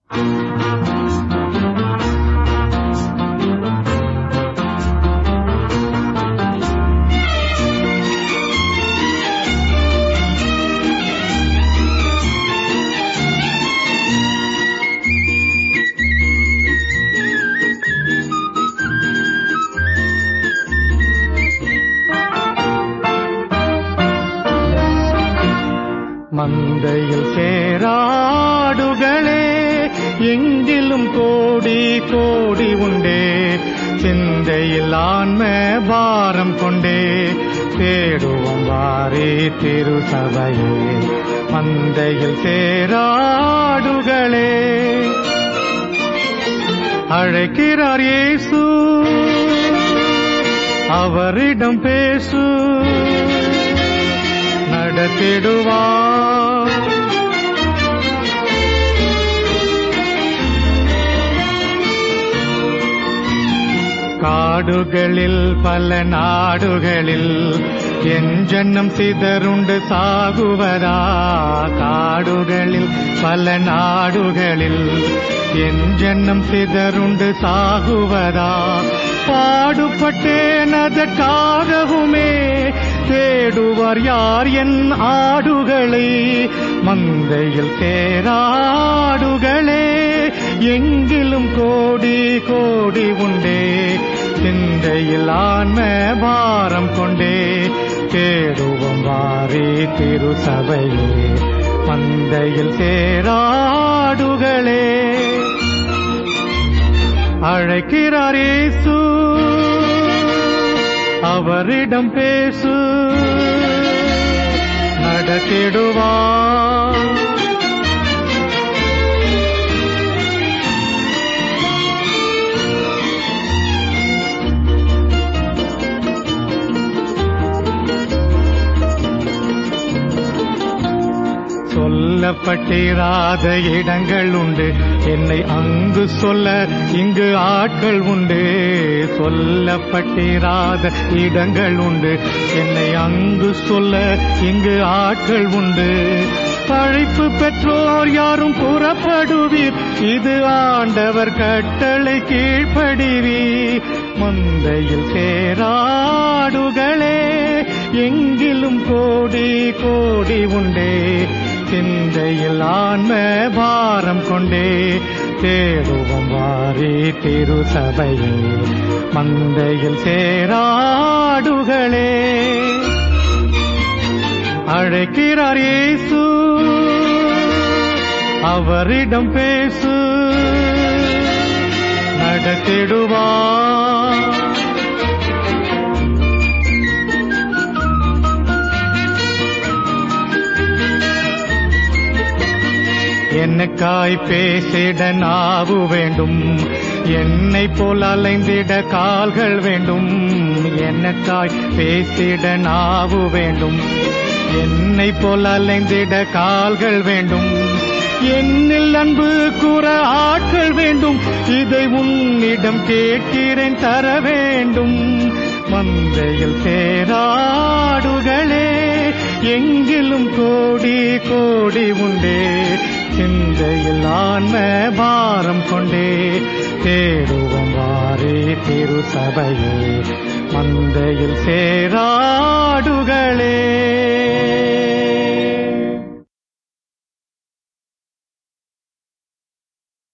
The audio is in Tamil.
மந்தையில் சேராடுகளே எங்கிலும் கோடி கோடி உண்டே சிந்தையில் ஆன்ம பாரம் கொண்டே தேடுவோம் வாரே திருசபையே மந்தையில் சேராடுகளே அழைக்கிறார் இயேசு அவரிடம் பேசு நடத்திடுவார் காடுகளில் பல நாடுகளில் என் ஜன்னம் சிதறுண்டு சாகுவதா காடுகளில் பல நாடுகளில் என் ஜன்னம் சிதறுண்டு சாகுவதா பாடுபட்டேன் அதற்காகவுமே தேடுவார் யார் என் ஆடுகளை மந்தையில் சேராடுகளே எங்கிலும் கோடி கோடி உண்டே சிந்தையில் ஆன்ம பாரம் கொண்டே தேடுவோம் வாரி திருசபையே மந்தையில் சேராடுகளே அழைக்கிறார் இயேசு அவரிடம் பேசு நடத்திடுவார் சொல்லப்பட்டிராத இடங்கள் உண்டு என்னை அங்கு சொல்ல இங்கு ஆட்கள் உண்டு சொல்லப்பட்டிராத இடங்கள் உண்டு என்னை அங்கு சொல்ல இங்கு ஆட்கள் உண்டு அழைப்பு பெற்றோர் யாரும் புறப்படுவீர் இது ஆண்டவர் கட்டளை கீழ்ப்படிவீர் மந்தையில் சேராடுகளே எங்கிலும் கோடி கோடி உண்டே சிந்தையில் ஆன்ம பாரம் கொண்டே தேடுவோம் வாரி திருசபையே மந்தையில் சேராடுகளே அழைக்கிறார் இயேசு அவரிடம் பேசு நடத்திடுவார் என்னக்காய் பேசிட நாவு வேண்டும் என்னை போல் அலைந்திட கால்கள் வேண்டும் என்னக்காய் பேசிட நாவு வேண்டும் என்னை போல் அலைந்திட கால்கள் வேண்டும் என்னில் அன்பு கூற ஆட்கள் வேண்டும் இதை உன்னிடம் கேட்கிறேன் தர வேண்டும் மந்தையில் சேராடுகளே எங்கிலும் கோடி கோடி உண்டே சிந்தையில் ஆன்ம பாரம் கொண்டே தேடுவோம் வாரே திருசபையே மந்தையில் சேராடுகளே